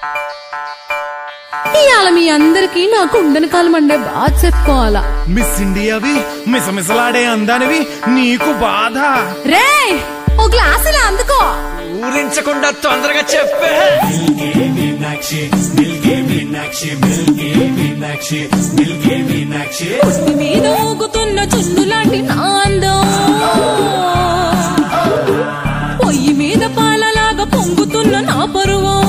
ఇవాళ మీ అందరికి నాకు ఉండని కాలం అండే బాగా చెప్పుకోవాలా మిస్ ఇండియావి మిసమిసలాడే అందానివి నీకు బాధ రే ఓ గ్లాస్ ఇలా అందుకో ఊరించకుండా తొందరగా చెప్పే పుట్టి మీద ఊగుతున్న చున్ను లాంటి నాందం పొయ్యి మీద పాలలాగా పొంగుతున్న నా పరువం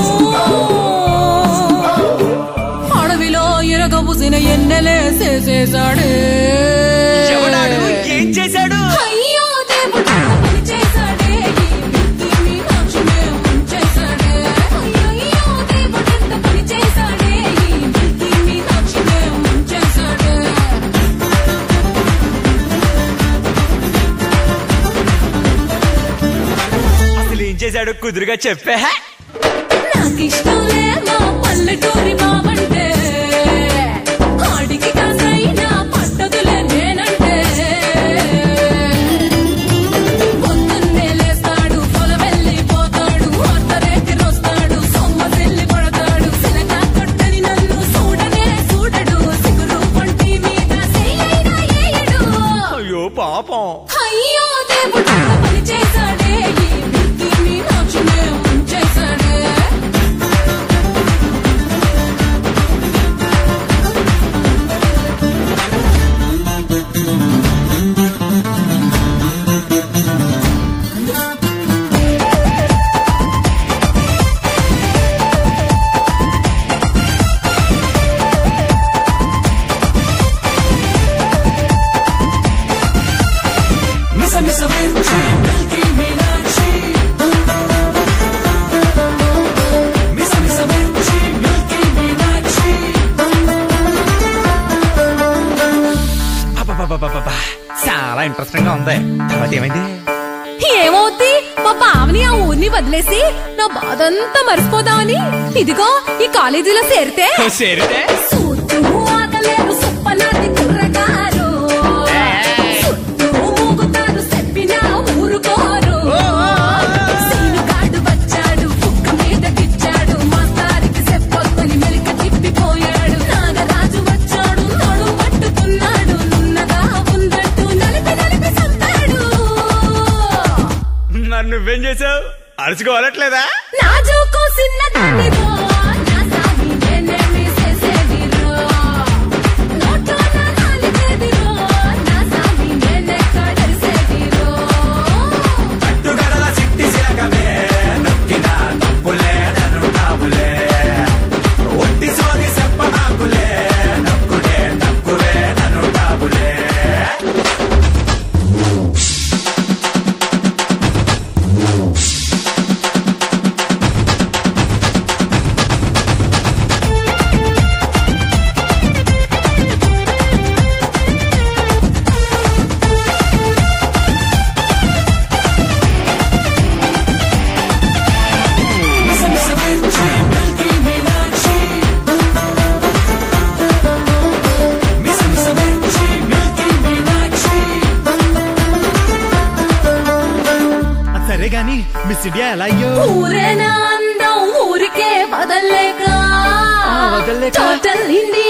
అడవిలో ఎరగబుసిన ఎన్నెలేసేసేసాడే ఎవడాడు ఏం చేశాడు అయ్యో దేవుడు పని చేశాడే ఈ మిల్కీ మీనాక్షినే ఉంచేశాడే అయ్యయ్యో దేవుడు ఎంత పని చేశాడే ఈ మిల్కీ మీనాక్షినే ఉంచేశాడే అసలు ఏం చేశాడు కుదురుగా చెప్పే నాకిష్టం లేదా పల్లెటూరి మావంటే ఆడికి కాసైనా పట్టదులే నేనంటే పొద్దున్నే లేస్తాడు పొలం వెళ్ళిపోతాడు అర్ధరేతి రోస్తాడు సొమ్మ చెల్లి పడతాడు సిలకా కొట్టని నన్ను చూడనే చూడడు సిగురు పంటి మీద చెయ్యైనా ఏయడు అయ్యో పాపం అయ్యో దేవుడు ఎంత పని చేశాడే ఈ మిల్కీ మీనాక్షినే ఉంచేశాడే అబ్బబ్బబ్బబ్బబ్బా. చాలా ఇంట్రెస్టింగ్ గా ఉంది తర్వాత ఏమైంది ఏమవుద్ది మా బావని ఆ ఊరిని వదిలేసి నా బాధంతా మర్చిపోదామని ఇదిగో ఈ కాలేజీలో చేరితే సరితే సూత్తు ఆగలేరు సుప్పనాటి కుర్రగారు చుట్టూ మూగుతారు చెప్పినా ఊరుకోరు సీనుగాడు వచ్చాడు కుక్క మీద గిచ్చాడు మాస్తారికి చెప్పొద్దని మెలిక తిప్పిపోయాడు నాగరాజు వచ్చాడు నడు పట్టుకున్నాడు నున్నగా ఉందట్టు నలిపి నలిపి సంతాడు మరి నువ్వేం చేసావు అరుచుకోవాలట్లేదా నాజుకు చిన్నదానిరో, నా సామి నేనేమి చేసేదిరో. నోట్లో నా నాలుగేదిరో, నా సామి నేనెక్కడరిసేదిరో. అది సరే గాని మిస్ ఇండియా ఎలా అయ్యో ఊరేనా అందం ఊరికే వదల్లేక వదల్లేక? Total India